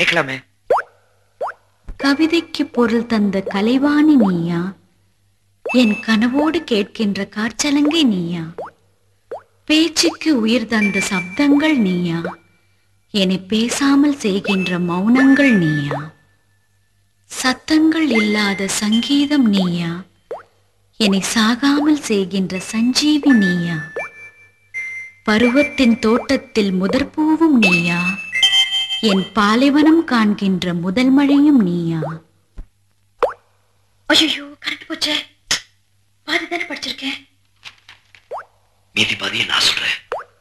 கேட்கலாமே கவிதைக்கு பொருள் தந்த கலைவாணி நீயா என் கனவோடு கேட்கின்ற காற்றலங்கை நீயா பேச்சுக்கு உயிர் தந்த சப்தங்கள் நீயா என்னை பேசாமல் செய்கின்ற மௌனங்கள் நீயா சத்தங்கள் இல்லாத சங்கீதம் நீயா என்னை சாகாமல் செய்கின்ற சஞ்சீவி நீயா பருவத்தின் தோட்டத்தில் முதற்பூவும் நீயா என் பாலைவனம் காண்கின்ற முதல் மழையும் நீயா ஐயோ கரெக்ட் போச்சே பாதி தானே படிச்சிருக்கேன் மீதி பாதியை நான் சொல்றேன்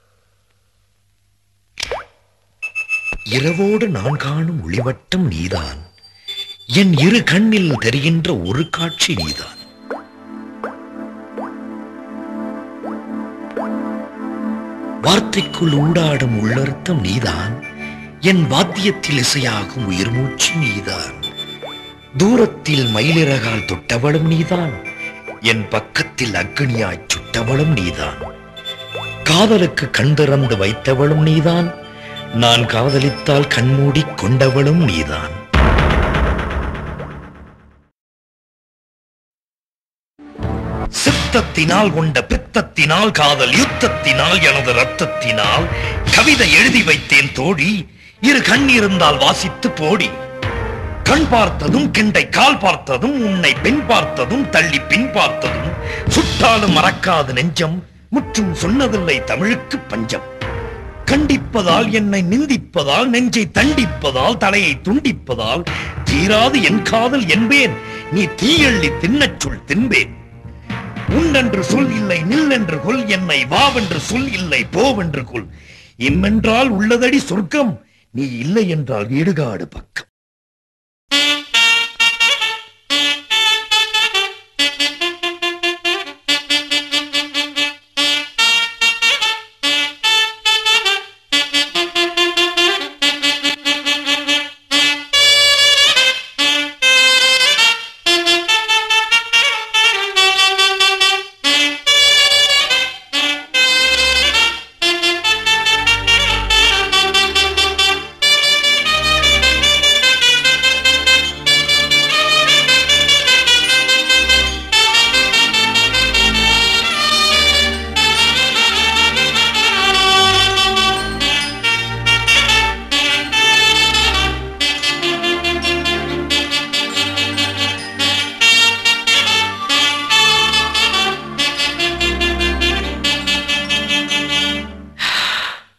இரவோடு நான் காணும் ஒளிவட்டம் நீதான் என் இரு கண்ணில் தெரிகின்ற ஒரு காட்சி நீதான் வார்த்தைக்குள் ஊடாடும் உள்ளர்த்தம் நீதான் என் வாத்தியத்தில் இசையாகும் உயிர் மூச்சு நீதான் தூரத்தில் மயிலிறகால் தொட்டவளும் நீதான் என் பக்கத்தில் அக்னியாய் சுட்டவளும் நீதான் காதலுக்கு கண் திறந்து வைத்தவளும் நீதான் நான் காதலித்தால் கண்மூடி கொண்டவளும் நீதான் சித்தத்தினால் கொண்ட பித்தத்தினால் காதல் யுத்தத்தினால் எனது ரத்தத்தினால் கவிதை எழுதி வைத்தேன் தோழி இரு கண் இருந்தால் வாசித்து போடி கண் பார்த்ததும் கிண்டை கால் பார்த்ததும் உன்னை பெண் பார்த்ததும் தள்ளி பின் பார்த்ததும் சுட்டாலும் மறக்காது நெஞ்சம் முற்றும் சொன்னதில்லை தமிழுக்கு பஞ்சம் கண்டிப்பதால் என்னை நிந்திப்பதால் நெஞ்சை தண்டிப்பதால் தலையை துண்டிப்பதால் தீராது என் காதல் என்பேன் நீ தீயள்ளி தின்னச் சொல் தின்பேன் உண்டென்று சொல் இல்லை நில்லென்று கொல் என்னை வாவென்று சொல் இல்லை போவென்று கொல் இம்மென்றால் உள்ளதடி சொர்க்கம் நீ இல்லை என்றால் இடுகாடு பக்கம்